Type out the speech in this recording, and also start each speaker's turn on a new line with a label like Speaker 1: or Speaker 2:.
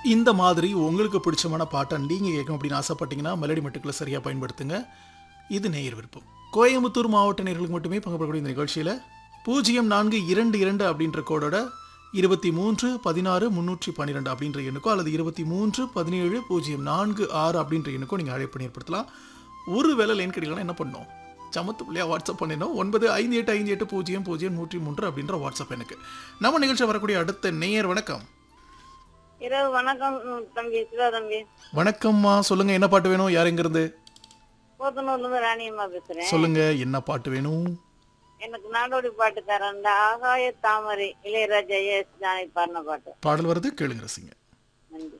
Speaker 1: இந்த மாதிரி உங்களுக்கு பிடிச்சமான பாட்டை நீங்கள் கேட்கணும் அப்படின்னு ஆசைப்பட்டீங்கன்னா மெலடி மெட்டுக்களை சரியாக பயன்படுத்துங்க இது நேயர் விருப்பம் கோயம்புத்தூர் மாவட்ட நேயர்களுக்கு மட்டுமே பங்கு பெறக்கூடிய இந்த நிகழ்ச்சியில் பூஜ்ஜியம் நான்கு இரண்டு இரண்டு அப்படின்ற கோடோட இருபத்தி மூன்று பதினாறு முந்நூற்றி பன்னிரெண்டு அப்படின்ற எண்ணுக்கோ அல்லது இருபத்தி மூன்று பதினேழு பூஜ்ஜியம் நான்கு ஆறு அப்படின்ற எண்ணுக்கோ நீங்கள் அழைப்பு ஏற்படுத்தலாம் ஒரு வேலை லைன் கிடைக்கலன்னா என்ன பண்ணணும் சமத்து பிள்ளையா வாட்ஸ்அப் பண்ணிடணும் ஒன்பது ஐந்து எட்டு ஐந்து எட்டு பூஜ்ஜியம் பூஜ்ஜியம் நூற்றி மூன்று அப்படின்ற வாட்ஸ்அப் எனக்கு நம்ம நிகழ்ச்சி வரக்கூடிய அடுத்த நேயர் வணக்கம்
Speaker 2: இரவு வணக்கம் ம், தம்பி சிவா தம்பி
Speaker 1: வணக்கம்மா சொல்லுங்க என்ன பாட்டு வேணும் யார் எங்கிருந்து
Speaker 2: போத்தனூர்ல இருந்து ராணியம்மா பேசுறேன்
Speaker 1: சொல்லுங்க என்ன பாட்டு வேணும்
Speaker 2: எனக்கு நாடோடி பாட்டு தரேன் இந்த ஆகாய தாமரை இளையராஜா எஸ் ஜானி பாடின பாட்டு
Speaker 1: பாடல் வருது கேளுங்க ரசிங்க
Speaker 2: நன்றி